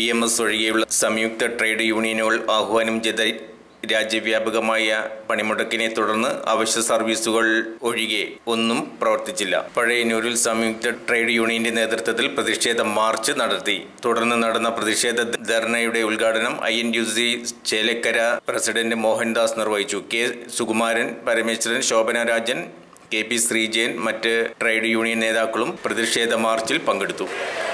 B M S ഒഴികെയുള്ള സംയുക്ത trade യൂണിയനുകൾ ആഹ്വാനം ചെയ്ത രാജ്യവ്യാപകമായ പണിമുടക്കിനെ തുടർന്ന് അവശ്യ സർവീസുകൾ ഒഴികെ ഒന്നും പ്രവർത്തിച്ചില്ല പഴയന്നൂരിൽ സംയുക്ത ട്രേഡ് യൂണിയന്റെ നേതൃത്വത്തിൽ പ്രതിഷേധ മാർച്ച് നടത്തി തുടർന്ന് നടന്ന പ്രതിഷേധ ധർണയുടെ ഉദ്ഘാടനം I N U C Chelakkara president Mohandas നിർവഹിച്ചു K Sukumaran Parameswaran Shobhana Rajan K P Sreejayan മറ്റ് ട്രേഡ് യൂണിയൻ നേതാക്കളും പ്രതിഷേധ മാർച്ചിൽ പങ്കെടുത്തു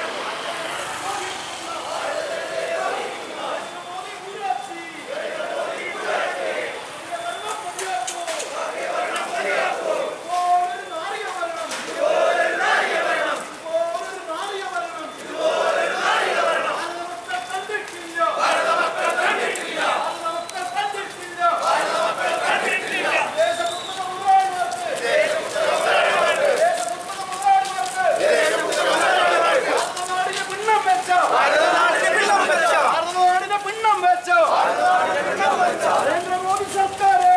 നരേന്ദ്രമോദി സർക്കാരേ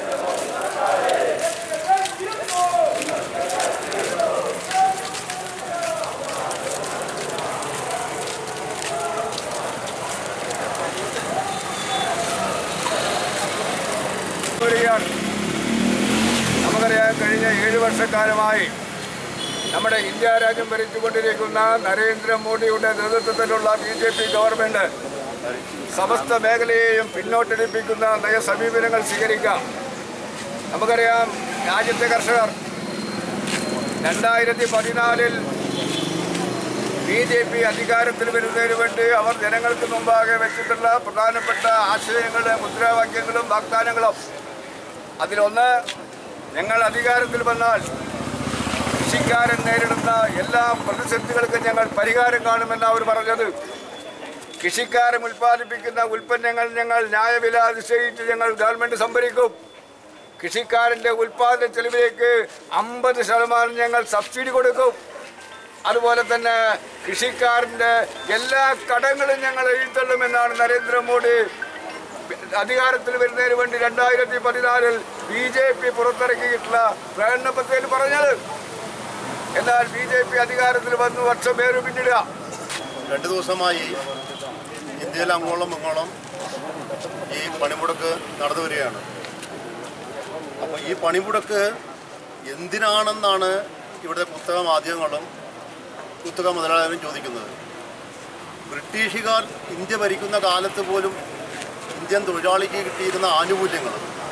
വരികയാണ് നമുക്കറിയാം കഴിഞ്ഞ ഏഴ് വർഷക്കാലമായി നമ്മുടെ ഇന്ത്യ രാജ്യം ഭരിച്ചുകൊണ്ടിരിക്കുന്ന നരേന്ദ്രമോദിയുടെ നേതൃത്വത്തിലുള്ള ബി ജെ പി ഗവൺമെന്റ് സമസ്ത മേഖലയെയും പിന്നോട്ടടിപ്പിക്കുന്ന നയസമീപനങ്ങൾ സ്വീകരിക്കാം നമുക്കറിയാം രാജ്യത്തെ കർഷകർ രണ്ടായിരത്തി പതിനാലിൽ ബി ജെ പി അധികാരത്തിൽ വരുന്നതിന് വേണ്ടി അവർ ജനങ്ങൾക്ക് മുമ്പാകെ വെച്ചിട്ടുള്ള പ്രധാനപ്പെട്ട ആശയങ്ങളും മുദ്രാവാക്യങ്ങളും വാഗ്ദാനങ്ങളും അതിലൊന്ന് ഞങ്ങൾ അധികാരത്തിൽ വന്നാൽ കൃഷിക്കാരൻ നേരിടുന്ന എല്ലാ പ്രതിസന്ധികൾക്കും ഞങ്ങൾ പരിഹാരം കാണുമെന്ന് അവർ പറഞ്ഞത് കൃഷിക്കാരൻ ഉൽപ്പാദിപ്പിക്കുന്ന ഉൽപ്പന്നങ്ങൾ ഞങ്ങൾ ന്യായവില നിശ്ചയിച്ച് ഞങ്ങൾ ഗവൺമെന്റ് സംഭരിക്കും കൃഷിക്കാരൻ്റെ ഉൽപ്പാദന ചെലവിലേക്ക് അമ്പത് ശതമാനം ഞങ്ങൾ സബ്സിഡി കൊടുക്കും അതുപോലെ തന്നെ കൃഷിക്കാരൻ്റെ എല്ലാ കടങ്ങളും ഞങ്ങൾ എഴുത്തള്ളുമെന്നാണ് നരേന്ദ്രമോദി അധികാരത്തിൽ വരുന്നതിന് വേണ്ടി രണ്ടായിരത്തി പതിനാലിൽ ബി ജെ പി പുറത്തിറക്കിയിട്ടുള്ള പ്രകടന പത്രികയിൽ പറഞ്ഞത് എന്നാൽ ബി ജെ പി അധികാരത്തിൽ വന്നു വർഷം പേര് പിന്നിടുക രണ്ട് ദിവസമായി ഇന്ത്യയിൽ അങ്ങോളം ഇങ്ങോളം ഈ പണിമുടക്ക് നടന്നു വരികയാണ് അപ്പോൾ ഈ പണിമുടക്ക് എന്തിനാണെന്നാണ് ഇവിടെ പുസ്തക മാധ്യമങ്ങളും പുസ്തക മുതലാളികളും ചോദിക്കുന്നത് ബ്രിട്ടീഷുകാർ ഇന്ത്യ ഭരിക്കുന്ന കാലത്ത് പോലും ഇന്ത്യൻ തൊഴിലാളിക്ക് കിട്ടിയിരുന്ന ആനുകൂല്യങ്ങൾ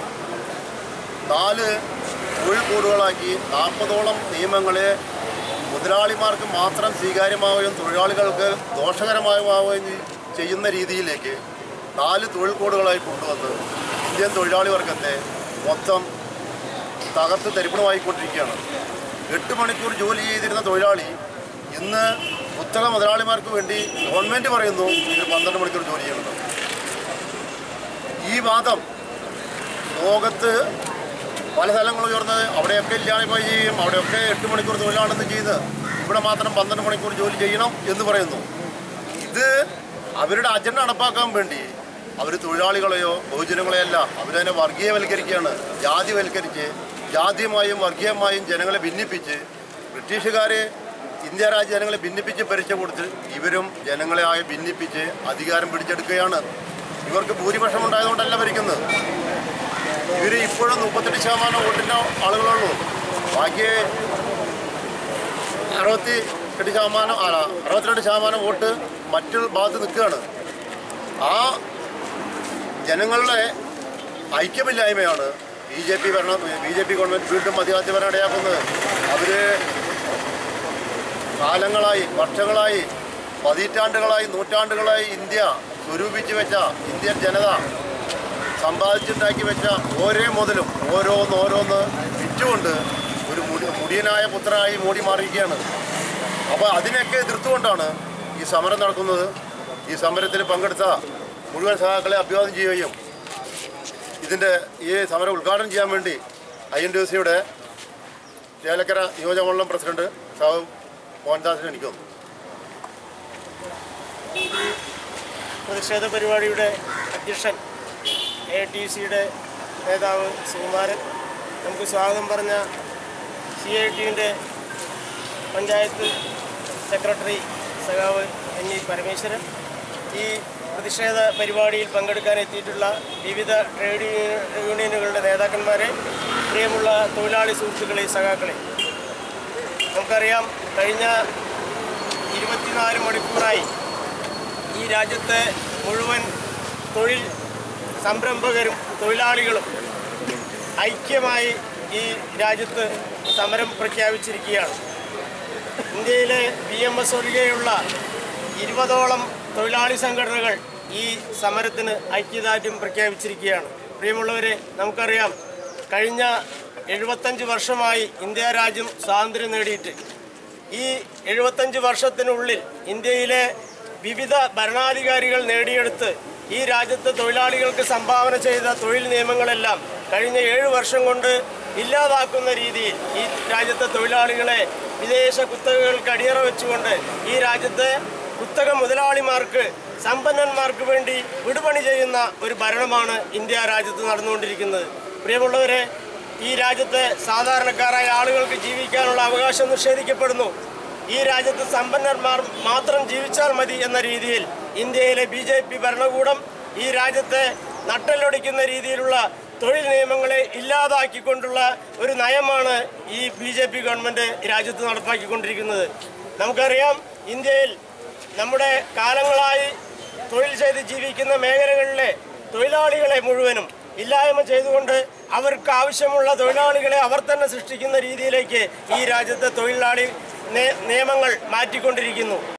നാല് തൊഴിൽ കോഡുകളാക്കി നാൽപ്പതോളം നിയമങ്ങളെ മുതലാളിമാർക്ക് മാത്രം സ്വീകാര്യമാവുകയും തൊഴിലാളികൾക്ക് ദോഷകരമാവുകയും ചെയ്യുന്ന രീതിയിലേക്ക് നാല് തൊഴിൽ കോഡുകളായി കൊണ്ടുവന്ന് ഇന്ത്യൻ തൊഴിലാളി വർഗത്തെ മൊത്തം തകർത്ത് തരിപ്പണമായിക്കൊണ്ടിരിക്കുകയാണ് എട്ട് മണിക്കൂർ ജോലി ചെയ്തിരുന്ന തൊഴിലാളി ഇന്ന് പുസ്തക മുതലാളിമാർക്ക് വേണ്ടി ഗവൺമെൻറ് പറയുന്നു ഇതിൽ പന്ത്രണ്ട് മണിക്കൂർ ജോലി ചെയ്യണമെന്ന് ഈ വാദം ലോകത്ത് പല സ്ഥലങ്ങളും ഉയർന്നത് അവിടെയൊക്കെ ഇല്ലായ്മ ചെയ്യും അവിടെയൊക്കെ എട്ട് മണിക്കൂർ തൊഴിലാണെന്ന് ചെയ്ത് ഇവിടെ മാത്രം പന്ത്രണ്ട് മണിക്കൂർ ജോലി ചെയ്യണം എന്ന് പറയുന്നു ഇത് അവരുടെ അജണ്ട നടപ്പാക്കാൻ വേണ്ടി അവർ തൊഴിലാളികളെയോ ബഹുജനങ്ങളെയോ അല്ല അവരതിനെ വർഗീയവൽക്കരിക്കുകയാണ് ജാതിവൽക്കരിച്ച് ജാതിയുമായും വർഗീയമായും ജനങ്ങളെ ഭിന്നിപ്പിച്ച് ബ്രിട്ടീഷുകാരെ ഇന്ത്യ രാജ്യ ജനങ്ങളെ ഭിന്നിപ്പിച്ച് പരിചയ കൊടുത്ത് ഇവരും ജനങ്ങളെ ആയി ഭിന്നിപ്പിച്ച് അധികാരം പിടിച്ചെടുക്കുകയാണ് ഇവർക്ക് ഭൂരിപക്ഷം ഉണ്ടായതുകൊണ്ടല്ല ഭരിക്കുന്നത് ഇവർ ഇപ്പോഴും മുപ്പത്തെട്ട് ശതമാനം വോട്ടിൻ്റെ ആളുകളുള്ളൂ ബാക്കി അറുപത്തി എട്ട് ശതമാനം അല്ല അറുപത്തിരണ്ട് ശതമാനം വോട്ട് മറ്റു ഭാഗത്ത് നിൽക്കുകയാണ് ആ ജനങ്ങളുടെ ഐക്യമില്ലായ്മയാണ് ബി ജെ പി ഭരണം ബി ജെ പി ഗവൺമെൻറ് വീണ്ടും അധികാരത്തിൽ വരാൻ ഇടയാക്കുന്നത് അവർ കാലങ്ങളായി വർഷങ്ങളായി പതിറ്റാണ്ടുകളായി നൂറ്റാണ്ടുകളായി ഇന്ത്യ സ്വരൂപിച്ച് വെച്ച ഇന്ത്യൻ ജനത സമ്പാദിച്ചുണ്ടാക്കി വെച്ച ഓരോ മുതലും ഓരോന്ന് ഓരോന്ന് വിറ്റുകൊണ്ട് ഒരു മുടി മുടിയനായ പുത്രനായി മോടി മാറിയിരിക്കുകയാണ് അപ്പോൾ അതിനെയൊക്കെ എതിർത്തുകൊണ്ടാണ് ഈ സമരം നടക്കുന്നത് ഈ സമരത്തിൽ പങ്കെടുത്ത മുഴുവൻ സഹാക്കളെ അഭിവാദ്യം ചെയ്യുകയും ഇതിൻ്റെ ഈ സമരം ഉദ്ഘാടനം ചെയ്യാൻ വേണ്ടി ഐ എൻ ഡി സിയുടെ ചേലക്കര നിയോജകമണ്ഡലം പ്രസിഡന്റ് സാഹു മോഹൻദാസിനെ എനിക്ക് വന്നു പ്രതിഷേധ പരിപാടിയുടെ അധ്യക്ഷൻ എ ടി സിയുടെ നേതാവ് സുകുമാരൻ നമുക്ക് സ്വാഗതം പറഞ്ഞ സി ഐ ടിയുടെ പഞ്ചായത്ത് സെക്രട്ടറി സഖാവ് എൻ ഇ പരമേശ്വരൻ ഈ പ്രതിഷേധ പരിപാടിയിൽ പങ്കെടുക്കാൻ എത്തിയിട്ടുള്ള വിവിധ ട്രേഡ് യൂണിയ- യൂണിയനുകളുടെ നേതാക്കന്മാരെ പ്രിയമുള്ള തൊഴിലാളി സുഹൃത്തുക്കളെ സഖാക്കളെ നമുക്കറിയാം കഴിഞ്ഞ ഇരുപത്തിനാല് മണിക്കൂറായി ഈ രാജ്യത്തെ മുഴുവൻ തൊഴിൽ സംരംഭകരും തൊഴിലാളികളും ഐക്യമായി ഈ രാജ്യത്ത് സമരം പ്രഖ്യാപിച്ചിരിക്കുകയാണ് ഇന്ത്യയിലെ ബി എം എസ് ഒഴികെയുള്ള ഇരുപതോളം തൊഴിലാളി സംഘടനകൾ ഈ സമരത്തിന് ഐക്യദാർഢ്യം പ്രഖ്യാപിച്ചിരിക്കുകയാണ് പ്രിയമുള്ളവരെ നമുക്കറിയാം കഴിഞ്ഞ എഴുപത്തഞ്ച് വർഷമായി ഇന്ത്യ രാജ്യം സ്വാതന്ത്ര്യം നേടിയിട്ട് ഈ എഴുപത്തഞ്ച് വർഷത്തിനുള്ളിൽ ഇന്ത്യയിലെ വിവിധ ഭരണാധികാരികൾ നേടിയെടുത്ത് ഈ രാജ്യത്തെ തൊഴിലാളികൾക്ക് സംഭാവന ചെയ്ത തൊഴിൽ നിയമങ്ങളെല്ലാം കഴിഞ്ഞ ഏഴ് വർഷം കൊണ്ട് ഇല്ലാതാക്കുന്ന രീതിയിൽ ഈ രാജ്യത്തെ തൊഴിലാളികളെ വിദേശ കുത്തകകൾക്ക് അടിയറ വെച്ചുകൊണ്ട് ഈ രാജ്യത്തെ കുത്തക മുതലാളിമാർക്ക് സമ്പന്നന്മാർക്ക് വേണ്ടി വിടുപണി ചെയ്യുന്ന ഒരു ഭരണമാണ് ഇന്ത്യ രാജ്യത്ത് നടന്നുകൊണ്ടിരിക്കുന്നത് പ്രിയമുള്ളവരെ ഈ രാജ്യത്തെ സാധാരണക്കാരായ ആളുകൾക്ക് ജീവിക്കാനുള്ള അവകാശം നിഷേധിക്കപ്പെടുന്നു ഈ രാജ്യത്ത് സമ്പന്നന്മാർ മാത്രം ജീവിച്ചാൽ മതി എന്ന രീതിയിൽ ഇന്ത്യയിലെ ബി ജെ പി ഭരണകൂടം ഈ രാജ്യത്തെ നട്ടലൊടിക്കുന്ന രീതിയിലുള്ള തൊഴിൽ നിയമങ്ങളെ ഇല്ലാതാക്കിക്കൊണ്ടുള്ള ഒരു നയമാണ് ഈ ബി ജെ പി ഗവൺമെൻറ് രാജ്യത്ത് നടപ്പാക്കിക്കൊണ്ടിരിക്കുന്നത് നമുക്കറിയാം ഇന്ത്യയിൽ നമ്മുടെ കാലങ്ങളായി തൊഴിൽ ചെയ്ത് ജീവിക്കുന്ന മേഖലകളിലെ തൊഴിലാളികളെ മുഴുവനും ഇല്ലായ്മ ചെയ്തുകൊണ്ട് അവർക്ക് ആവശ്യമുള്ള തൊഴിലാളികളെ അവർ തന്നെ സൃഷ്ടിക്കുന്ന രീതിയിലേക്ക് ഈ രാജ്യത്തെ തൊഴിലാളി നേ- നിയമങ്ങൾ മാറ്റിക്കൊണ്ടിരിക്കുന്നു